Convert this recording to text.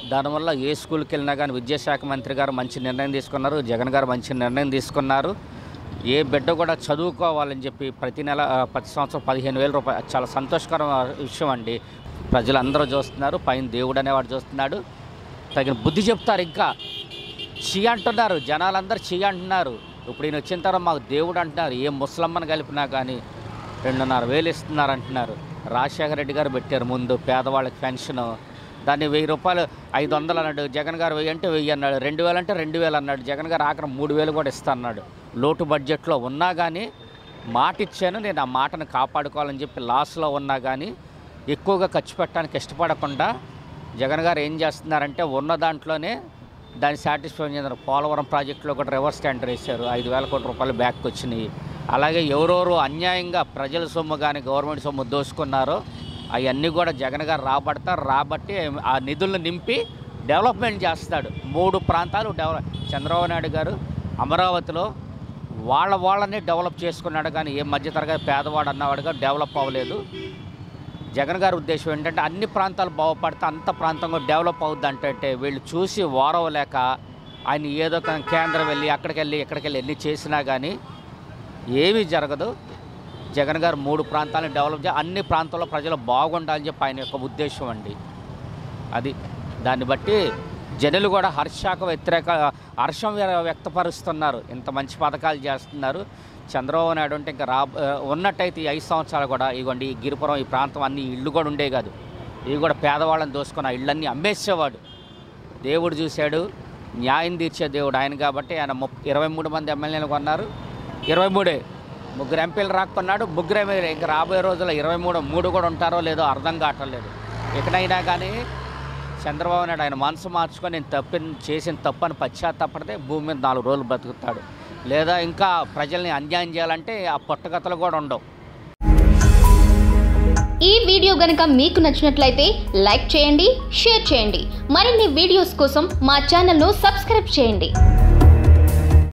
దానివల్ల ఏ స్కూల్కి వెళ్ళినా కానీ విద్యాశాఖ మంత్రి గారు మంచి నిర్ణయం తీసుకున్నారు జగన్ గారు మంచి నిర్ణయం తీసుకున్నారు ఏ బిడ్డ కూడా చదువుకోవాలని చెప్పి ప్రతి నెల ఆ, ప్రతి సంవత్సరం పదిహేను వేల రూపాయలు చాలా సంతోషకరమైన విషయం అండి ప్రజలందరూ చూస్తున్నారు పైన దేవుడు అనేవాడు చూస్తున్నాడు తగిన బుద్ధి చెప్తారు ఇంకా చీ అంటున్నారు జనాలందరూ చీ అంటున్నారు ఇప్పుడు ఈయన వచ్చిన తర్వాత మాకు దేవుడు అంటున్నారు ఏ ముసలమ్మని కలిపినా కానీ రెండున్నర వేలు ఇస్తున్నారు అంటున్నారు రాజశేఖర రెడ్డి గారు పెట్టారు ముందు పేదవాళ్ళకి పెన్షన్ దాన్ని వెయ్యి రూపాయలు ఐదు వందలు అన్నాడు జగన్ గారు వెయ్యి అంటే వెయ్యి అన్నాడు రెండు వేలు అంటే రెండు వేలు అన్నాడు జగన్ గారు ఆఖరి మూడు వేలు కూడా ఇస్తా అన్నాడు లోటు బడ్జెట్లో ఉన్నా కానీ మాట ఇచ్చాను నేను ఆ మాటను కాపాడుకోవాలని చెప్పి లాస్లో ఉన్నా కానీ ఎక్కువగా ఖర్చు పెట్టడానికి ఇష్టపడకుండా జగన్ గారు ఏం చేస్తున్నారంటే ఉన్న దాంట్లోనే దాన్ని సాటిస్ఫై చెందిన పోలవరం ప్రాజెక్టులో కూడా రివర్స్ టెండర్ వేశారు ఐదు వేల కోట్ల రూపాయలు బ్యాక్ వచ్చినాయి అలాగే ఎవరెవరు అన్యాయంగా ప్రజల సొమ్ము కానీ గవర్నమెంట్ సొమ్ము దోసుకున్నారో అవన్నీ కూడా జగన్ గారు రాబడతారు రాబట్టి ఆ నిధులను నింపి డెవలప్మెంట్ చేస్తాడు మూడు ప్రాంతాలు డెవలప్ చంద్రబాబు నాయుడు గారు అమరావతిలో వాళ్ళ వాళ్ళని డెవలప్ చేసుకున్నాడు కానీ ఏ మధ్యతరగతి పేదవాడు అన్నవాడుగా డెవలప్ అవ్వలేదు జగన్ గారి ఉద్దేశం ఏంటంటే అన్ని ప్రాంతాలు బాగుపడితే అంత ప్రాంతం కూడా డెవలప్ అవుద్ది అంటే వీళ్ళు చూసి వారవలేక ఆయన ఏదో ఒక కేంద్రం వెళ్ళి అక్కడికి వెళ్ళి ఇక్కడికి వెళ్ళి ఎన్ని చేసినా కానీ ఏమీ జరగదు జగన్ గారు మూడు ప్రాంతాలను డెవలప్ చే అన్ని ప్రాంతాల్లో ప్రజలు బాగుండాలని చెప్పి ఆయన యొక్క ఉద్దేశం అండి అది దాన్ని బట్టి జనులు కూడా హర్షాక వ్యతిరేక హర్షం వ్య- వ్యక్తపరుస్తున్నారు ఇంత మంచి పథకాలు చేస్తున్నారు చంద్రబాబు నాయుడు అంటే ఇంకా రా ఉన్నట్టయితే ఈ ఐదు సంవత్సరాలు కూడా ఇగోండి ఈ గిరిపురం ఈ ప్రాంతం అన్ని ఇళ్ళు కూడా ఉండే కాదు ఇవి కూడా పేదవాళ్ళని దోసుకున్న ఇళ్ళన్నీ అమ్మేసేవాడు దేవుడు చూశాడు న్యాయం తీర్చే దేవుడు ఆయన కాబట్టి ఆయన ముప్ ఇరవై మూడు మంది ఎమ్మెల్యేలు కొన్నారు ఇరవై మూడే ముగ్గురు ఎంపీలు రాక్కున్నాడు ముగ్గురు ఎమ్మెల్యే ఇంకా రాబోయే రోజుల్లో ఇరవై మూడు మూడు కూడా ఉంటారో లేదో అర్థం కావట్లేదు ఎక్కడైనా కానీ చంద్రబాబు నాయుడు ఆయన మనసు మార్చుకొని నేను తప్పిన చేసిన తప్పని పశ్చాత్తాపడితే భూమి మీద నాలుగు రోజులు బ్రతుకుతాడు లేదా ఇంకా ప్రజల్ని అన్యాయం చేయాలంటే ఆ పుట్టగతలు కూడా ఉండవు ఈ వీడియో గనుక మీకు నచ్చినట్లయితే లైక్ చేయండి షేర్ చేయండి మరిన్ని వీడియోస్ కోసం మా ఛానల్ను సబ్స్క్రైబ్ చేయండి